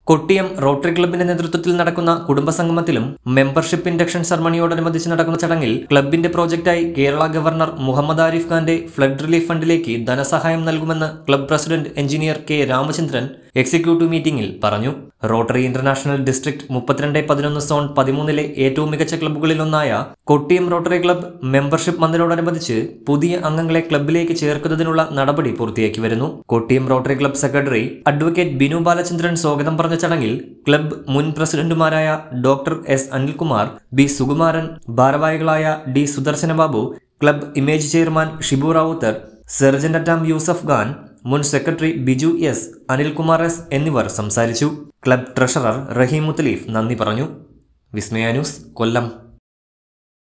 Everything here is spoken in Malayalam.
കൊട്ടിയം റോട്ടറി ക്ലബിന്റെ നേതൃത്വത്തിൽ നടക്കുന്ന കുടുംബസംഗമത്തിലും മെമ്പർഷിപ്പ് ഇൻഡക്ഷൻ സെറമണിയോടനുബന്ധിച്ച് നടക്കുന്ന ചടങ്ങിൽ ക്ലബിന്റെ പ്രോജക്റ്റായി കേരള ഗവർണർ മുഹമ്മദ് ആരിഫ് ഖാന്റെ ഫ്ലഡ് റിലീഫ് ഫണ്ടിലേക്ക് ധനസഹായം നൽകുമെന്ന് club president engineer K Ramachandran executive മീറ്റിംഗിൽ പറഞ്ഞു റോട്ടറി ഇന്റർനാഷണൽ ഡിസ്ട്രിക്ട് മുപ്പത്തിരണ്ട് പതിനൊന്ന് സോൺ പതിമൂന്നിലെ ഏറ്റവും മികച്ച ക്ലബ്ബുകളിലൊന്നായ കൊട്ടിയം റോട്ടറി ക്ലബ് മെമ്പർഷിപ്പ് മന്ദിനോടനുബന്ധിച്ച് പുതിയ അംഗങ്ങളെ ക്ലബിലേക്ക് ചേർക്കുന്നതിനുള്ള നടപടി പൂർത്തിയാക്കി വരുന്നു Kottiyam Rotary club secretary advocate Binu Balachandran സ്വാഗതം പറഞ്ഞ ചടങ്ങിൽ ക്ലബ് മുൻ പ്രസിഡന്റുമാരായ doctor S Anilkumar B Sukumaran ഭാരവാഹികളായ D Sudarshana Babu club image chairman Shibu Ravuthar sergeant at arms Yusuf Khan മുൻ സെക്രട്ടറി ബിജു എസ് അനിൽകുമാർ എസ് എന്നിവർ സംസാരിച്ചു ക്ലബ് ട്രഷറർ റഹീം മുത്തലീഫ് നന്ദി പറഞ്ഞു വിസ്മയ ന്യൂസ് കൊല്ലം